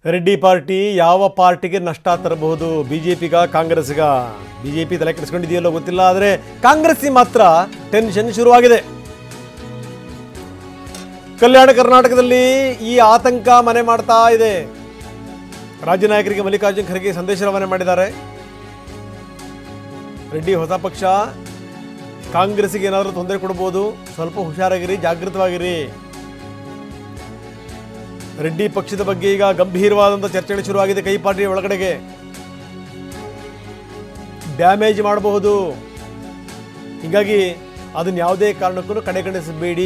Reddy party ಯಾವ ಪಾರ್ಟಿಗೆ ನಷ್ಟ ತರಬಹುದು ಬಿಜೆಪಿಗ ಕಾಂಗ್ರೆಸ್ಗ ಬಿಜೆಪಿ ತಲೆ ಕೆಡಿಸ್ಕೊಂಡಿದೆಯಲ್ಲೋ ಗೊತ್ತಿಲ್ಲ ಆದರೆ ಕಾಂಗ್ರೆಸ್ಸಿ ಮಾತ್ರ ಟೆನ್ಷನ್ ಶುರುವಾಗಿದೆ ಕಲ್ಯಾಣ ಕರ್ನಾಟಕದಲ್ಲಿ ಈ ಆತಂಕ ಮನೆ ಮಾಡ್ತಾ ಇದೆ ರಾಜ್ಯ ನಾಯಕರಿಗೆ ಮಲ್ಲಿಕಾರ್ಜುನ್ ಖರ್ಗೆ ಸಂದೇಶ ರವಾನೆ ಮಾಡಿದ್ದಾರೆ ರೆಡ್ಡಿ ಹೊಸ ಪಕ್ಷ ಕಾಂಗ್ರೆಸ್ಸಿಗೆ ಏನಾದರೂ ತೊಂದರೆ ಕೊಡ್ಬೋದು ಸ್ವಲ್ಪ ಹುಷಾರಾಗಿರಿ ಜಾಗೃತವಾಗಿರಿ ರೆಡ್ಡಿ ಪಕ್ಷದ ಬಗ್ಗೆ ಈಗ ಗಂಭೀರವಾದಂಥ ಚರ್ಚೆಗಳು ಶುರುವಾಗಿದೆ ಕೈ ಪಾರ್ಟಿಯ ಒಳಗಡೆಗೆ ಡ್ಯಾಮೇಜ್ ಮಾಡಬಹುದು ಹೀಗಾಗಿ ಅದನ್ನ ಯಾವುದೇ ಕಾರಣಕ್ಕೂ ಕಡೆಗಣಿಸಬೇಡಿ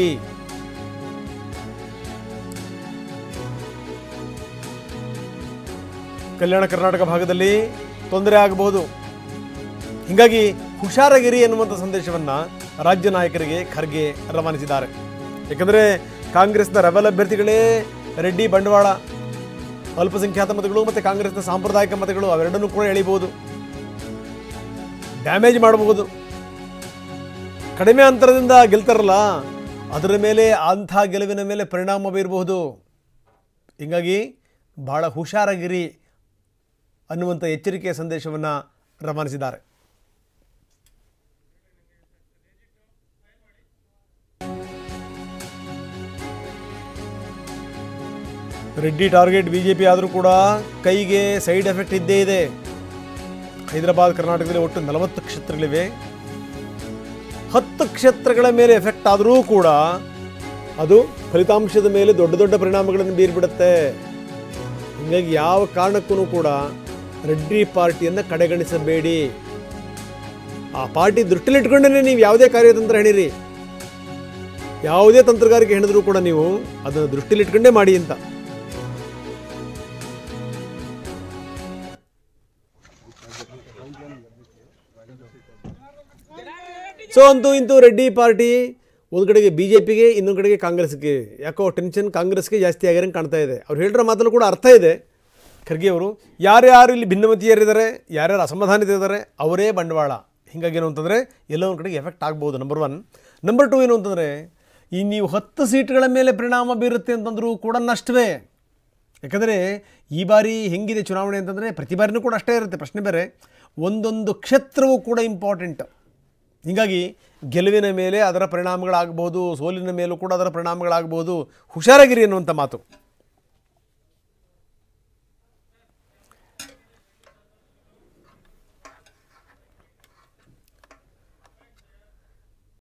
ಕಲ್ಯಾಣ ಕರ್ನಾಟಕ ಭಾಗದಲ್ಲಿ ತೊಂದರೆ ಆಗಬಹುದು ಹೀಗಾಗಿ ಹುಷಾರಾಗಿರಿ ಎನ್ನುವಂಥ ಸಂದೇಶವನ್ನ ರಾಜ್ಯ ನಾಯಕರಿಗೆ ಖರ್ಗೆ ರವಾನಿಸಿದ್ದಾರೆ ಯಾಕಂದರೆ ಕಾಂಗ್ರೆಸ್ನ ರೆಬಲ್ ಅಭ್ಯರ್ಥಿಗಳೇ ರೆಡ್ಡಿ ಬಂಡವಾಳ ಅಲ್ಪಸಂಖ್ಯಾತ ಮತಗಳು ಮತ್ತು ಕಾಂಗ್ರೆಸ್ನ ಸಾಂಪ್ರದಾಯಿಕ ಮತಗಳು ಅವೆರಡನ್ನೂ ಕೂಡ ಎಳಿಬಹುದು ಡ್ಯಾಮೇಜ್ ಮಾಡಬಹುದು ಕಡಿಮೆ ಅಂತರದಿಂದ ಗೆಲ್ತಾರಲ್ಲ ಅದರ ಮೇಲೆ ಅಂಥ ಗೆಲುವಿನ ಮೇಲೆ ಪರಿಣಾಮ ಬೀರಬಹುದು ಹೀಗಾಗಿ ಬಹಳ ಹುಷಾರಾಗಿರಿ ಅನ್ನುವಂಥ ಎಚ್ಚರಿಕೆಯ ಸಂದೇಶವನ್ನು ರವಾನಿಸಿದ್ದಾರೆ ರೆಡ್ಡಿ ಟಾರ್ಗೆಟ್ ಬಿಜೆಪಿ ಆದರೂ ಕೂಡ ಕೈಗೆ ಸೈಡ್ ಎಫೆಕ್ಟ್ ಇದ್ದೇ ಇದೆ ಹೈದರಾಬಾದ್ ಕರ್ನಾಟಕದಲ್ಲಿ ಒಟ್ಟು ನಲವತ್ತು ಕ್ಷೇತ್ರಗಳಿವೆ ಹತ್ತು ಕ್ಷೇತ್ರಗಳ ಮೇಲೆ ಎಫೆಕ್ಟ್ ಆದರೂ ಕೂಡ ಅದು ಫಲಿತಾಂಶದ ಮೇಲೆ ದೊಡ್ಡ ದೊಡ್ಡ ಪರಿಣಾಮಗಳನ್ನು ಬೀರ್ಬಿಡುತ್ತೆ ಹೀಗಾಗಿ ಯಾವ ಕಾರಣಕ್ಕೂ ಕೂಡ ರೆಡ್ಡಿ ಪಾರ್ಟಿಯನ್ನು ಕಡೆಗಣಿಸಬೇಡಿ ಆ ಪಾರ್ಟಿ ದೃಷ್ಟಿಲಿಟ್ಕೊಂಡೇ ನೀವು ಯಾವುದೇ ಕಾರ್ಯತಂತ್ರ ಹೆಣಿರಿ ಯಾವುದೇ ತಂತ್ರಗಾರಿಕೆ ಹೆಣಿದ್ರೂ ಕೂಡ ನೀವು ಅದನ್ನು ದೃಷ್ಟಿಲಿಟ್ಕೊಂಡೇ ಮಾಡಿ ಅಂತ ಸೊ ಅಂತೂ ಇಂತೂ ರೆಡ್ಡಿ ಪಾರ್ಟಿ ಒಂದು ಕಡೆಗೆ ಬಿ ಜೆ ಪಿಗೆ ಇನ್ನೊಂದು ಕಡೆಗೆ ಕಾಂಗ್ರೆಸ್ಗೆ ಯಾಕೋ ಟೆನ್ಷನ್ ಕಾಂಗ್ರೆಸ್ಗೆ ಜಾಸ್ತಿ ಆಗಿರಂಗೆ ಕಾಣ್ತಾ ಇದೆ ಅವ್ರು ಹೇಳಿರೋ ಮಾತಲ್ಲೂ ಕೂಡ ಅರ್ಥ ಇದೆ ಖರ್ಗೆ ಅವರು ಯಾರ್ಯಾರು ಇಲ್ಲಿ ಭಿನ್ನಮತೀಯರಿದ್ದಾರೆ ಯಾರ್ಯಾರು ಅಸಮಾಧಾನಿತರಿದ್ದಾರೆ ಅವರೇ ಬಂಡವಾಳ ಹೀಗಾಗಿ ಏನು ಅಂತಂದರೆ ಎಲ್ಲೋ ಒಂದು ಕಡೆಗೆ ಎಫೆಕ್ಟ್ ಆಗ್ಬೋದು ನಂಬರ್ ಒನ್ ನಂಬರ್ ಟು ಏನು ಅಂತಂದರೆ ಈ ನೀವು ಹತ್ತು ಸೀಟ್ಗಳ ಮೇಲೆ ಪರಿಣಾಮ ಬೀರುತ್ತೆ ಅಂತಂದರೂ ಕೂಡ ನಷ್ಟವೇ ಯಾಕಂದರೆ ಈ ಬಾರಿ ಹೆಂಗಿದೆ ಚುನಾವಣೆ ಅಂತಂದರೆ ಪ್ರತಿ ಬಾರಿನೂ ಕೂಡ ಅಷ್ಟೇ ಇರುತ್ತೆ ಪ್ರಶ್ನೆ ಬೇರೆ ಒಂದೊಂದು ಕ್ಷೇತ್ರವೂ ಕೂಡ ಇಂಪಾರ್ಟೆಂಟ್ ಹೀಗಾಗಿ ಗೆಲುವಿನ ಮೇಲೆ ಅದರ ಪರಿಣಾಮಗಳಾಗ್ಬೋದು ಸೋಲಿನ ಮೇಲೂ ಕೂಡ ಅದರ ಪರಿಣಾಮಗಳಾಗ್ಬೋದು ಹುಷಾರಾಗಿರಿ ಅನ್ನುವಂಥ ಮಾತು